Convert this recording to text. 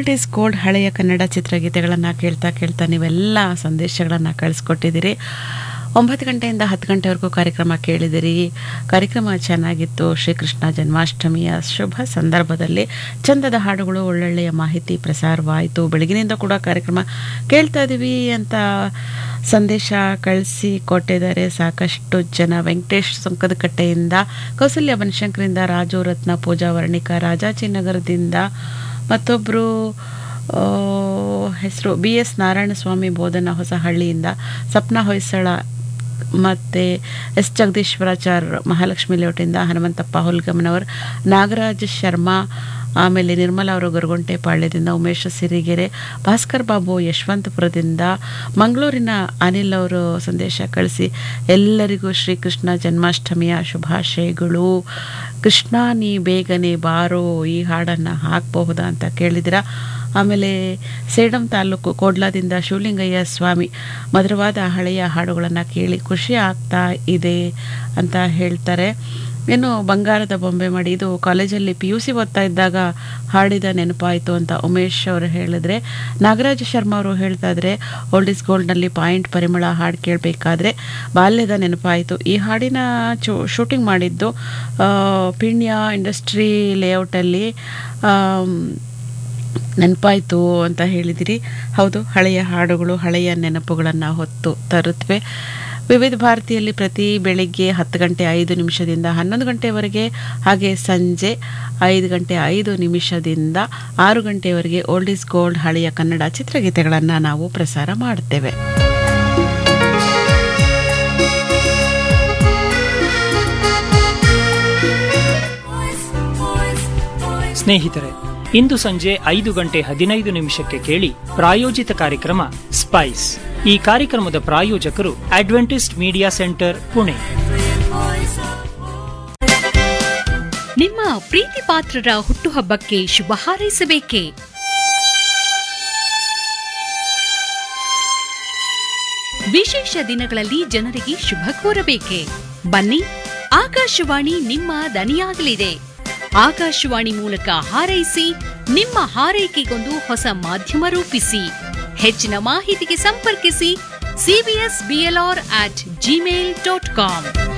old is gold ಹಳೆಯ ಕನ್ನಡ ಚಿತ್ರಗೀತೆಗಳನ್ನು ಕೇಳ್ತಾ ಕೇಳ್ತಾ ನೀವೆಲ್ಲ ಸಂದೇಶಗಳನ್ನು ಕಳಿಸ್ಕೊಟ್ಟಿದ್ದೀರಿ ಒಂಬತ್ತು ಗಂಟೆಯಿಂದ ಹತ್ತು ಗಂಟೆವರೆಗೂ ಕಾರ್ಯಕ್ರಮ ಕೇಳಿದಿರಿ ಕಾರ್ಯಕ್ರಮ ಚೆನ್ನಾಗಿತ್ತು ಶ್ರೀಕೃಷ್ಣ ಜನ್ಮಾಷ್ಟಮಿಯ ಶುಭ ಸಂದರ್ಭದಲ್ಲಿ ಚಂದದ ಹಾಡುಗಳು ಒಳ್ಳೊಳ್ಳೆಯ ಮಾಹಿತಿ ಪ್ರಸಾರವಾಯಿತು ಬೆಳಗಿನಿಂದ ಕೂಡ ಕಾರ್ಯಕ್ರಮ ಕೇಳ್ತಾ ಇದ್ದೀವಿ ಅಂತ ಸಂದೇಶ ಕಳಿಸಿ ಕೊಟ್ಟಿದ್ದಾರೆ ಸಾಕಷ್ಟು ಜನ ವೆಂಕಟೇಶ್ ಸುಂಕದಕಟ್ಟೆಯಿಂದ ಕೌಸಲ್ಯ ಬನಶಂಕರಿಂದ ರಾಜು ರತ್ನ ಪೂಜಾ ವರ್ಣಿಕ ರಾಜಾಜಿನಗರದಿಂದ ಮತ್ತೊಬ್ಬರು ಹೆಸರು ಬಿ ಎಸ್ ನಾರಾಯಣಸ್ವಾಮಿ ಬೋಧನ ಹೊಸಹಳ್ಳಿಯಿಂದ ಸಪ್ನ ಹೊಯ್ಸಳ ಮತ್ತು ಎಸ್ ಜಗದೀಶ್ವರಾಚಾರ್ ಮಹಾಲಕ್ಷ್ಮಿ ಲೇಔಟಿಂದ ಹನುಮಂತಪ್ಪ ಹುಲ್ಗಮ್ಮನವರ್ ನಾಗರಾಜ್ ಶರ್ಮಾ ಆಮೇಲೆ ನಿರ್ಮಲಾ ಅವರು ಗೊರಗುಂಟೆ ಪಾಳ್ಯದಿಂದ ಉಮೇಶ್ ಸಿರಿಗೆರೆ ಭಾಸ್ಕರ್ ಬಾಬು ಯಶವಂತಪುರದಿಂದ ಮಂಗಳೂರಿನ ಅನಿಲ್ ಅವರು ಸಂದೇಶ ಕಳಿಸಿ ಎಲ್ಲರಿಗೂ ಶ್ರೀಕೃಷ್ಣ ಜನ್ಮಾಷ್ಟಮಿಯ ಶುಭಾಶಯಗಳು ಕೃಷ್ಣ ನೀ ಬೇಗನೆ ಬಾರೋ ಈ ಹಾಡನ್ನು ಹಾಕಬಹುದಾ ಅಂತ ಕೇಳಿದಿರ ಆಮೇಲೆ ಸೇಡಂ ತಾಲೂಕು ಕೋಡ್ಲಾದಿಂದ ಶಿವಲಿಂಗಯ್ಯ ಸ್ವಾಮಿ ಮಧುರವಾದ ಹಳೆಯ ಹಾಡುಗಳನ್ನು ಕೇಳಿ ಖುಷಿ ಆಗ್ತಾ ಇದೆ ಅಂತ ಹೇಳ್ತಾರೆ ಇನ್ನು ಬಂಗಾರದ ಬೊಂಬೆ ಮಾಡಿ ಇದು ಕಾಲೇಜಲ್ಲಿ ಪಿ ಯು ಸಿ ಓದ್ತಾ ಇದ್ದಾಗ ಹಾಡಿದ ನೆನಪಾಯಿತು ಅಂತ ಉಮೇಶ್ ಅವರು ಹೇಳಿದ್ರೆ ನಾಗರಾಜ ಶರ್ಮಾ ಅವರು ಹೇಳ್ತಾ ಇದ್ರೆ ಓಲ್ಡ್ ಇಸ್ ಗೋಲ್ಡ್ನಲ್ಲಿ ಪಾಯಿಂಟ್ ಪರಿಮಳ ಹಾಡು ಕೇಳಬೇಕಾದ್ರೆ ಬಾಲ್ಯದ ನೆನಪಾಯಿತು ಈ ಹಾಡಿನ ಚು ಶೂಟಿಂಗ್ ಮಾಡಿದ್ದು ಆ, ಪಿಣ್ಯ ಇಂಡಸ್ಟ್ರಿ ಲೇಔಟಲ್ಲಿ ನೆನಪಾಯಿತು ಅಂತ ಹೇಳಿದಿರಿ ಹೌದು ಹಳೆಯ ಹಾಡುಗಳು ಹಳೆಯ ನೆನಪುಗಳನ್ನು ಹೊತ್ತು ತರುತ್ತವೆ ವಿವಿಧ ಭಾರತಿಯಲ್ಲಿ ಪ್ರತಿ ಬೆಳಿಗ್ಗೆ ಹತ್ತು ಗಂಟೆ ಐದು ನಿಮಿಷದಿಂದ ಹನ್ನೊಂದು ಗಂಟೆವರೆಗೆ ಹಾಗೆ ಸಂಜೆ ಐದು ಗಂಟೆ ಐದು ನಿಮಿಷದಿಂದ ಆರು ಗಂಟೆವರೆಗೆ ಓಲ್ಡ್ ಇಸ್ ಗೋಲ್ಡ್ ಹಳೆಯ ಕನ್ನಡ ಚಿತ್ರಗೀತೆಗಳನ್ನು ನಾವು ಪ್ರಸಾರ ಮಾಡ್ತೇವೆ ಸ್ನೇಹಿತರೆ ಇಂದು ಸಂಜೆ ಐದು ಗಂಟೆ ಹದಿನೈದು ನಿಮಿಷಕ್ಕೆ ಕೇಳಿ ಪ್ರಾಯೋಜಿತ ಕಾರ್ಯಕ್ರಮ ಸ್ಪೈಸ್ ಈ ಕಾರ್ಯಕ್ರಮದ ಪ್ರಾಯೋಜಕರು ಅಡ್ವೆಂಟಿಸ್ಟ್ ಮೀಡಿಯಾ ಸೆಂಟರ್ ಪುಣೆ ನಿಮ್ಮ ಪ್ರೀತಿ ಪಾತ್ರರ ಹುಟ್ಟುಹಬ್ಬಕ್ಕೆ ಶುಭ ಹಾರೈಸಬೇಕೇ ವಿಶೇಷ ದಿನಗಳಲ್ಲಿ ಜನರಿಗೆ ಶುಭ ಕೋರಬೇಕೆ ಬನ್ನಿ ಆಕಾಶವಾಣಿ ನಿಮ್ಮ ದನಿಯಾಗಲಿದೆ ಆಕಾಶವಾಣಿ ಮೂಲಕ ಹಾರೈಸಿ ನಿಮ್ಮ ಹಾರೈಕೆಗೊಂದು ಹೊಸ ಮಾಧ್ಯಮ ರೂಪಿಸಿ ಹೆಚ್ಚಿನ ಮಾಹಿತಿಗೆ ಸಂಪರ್ಕಿಸಿ CBS BLR at Gmail dot com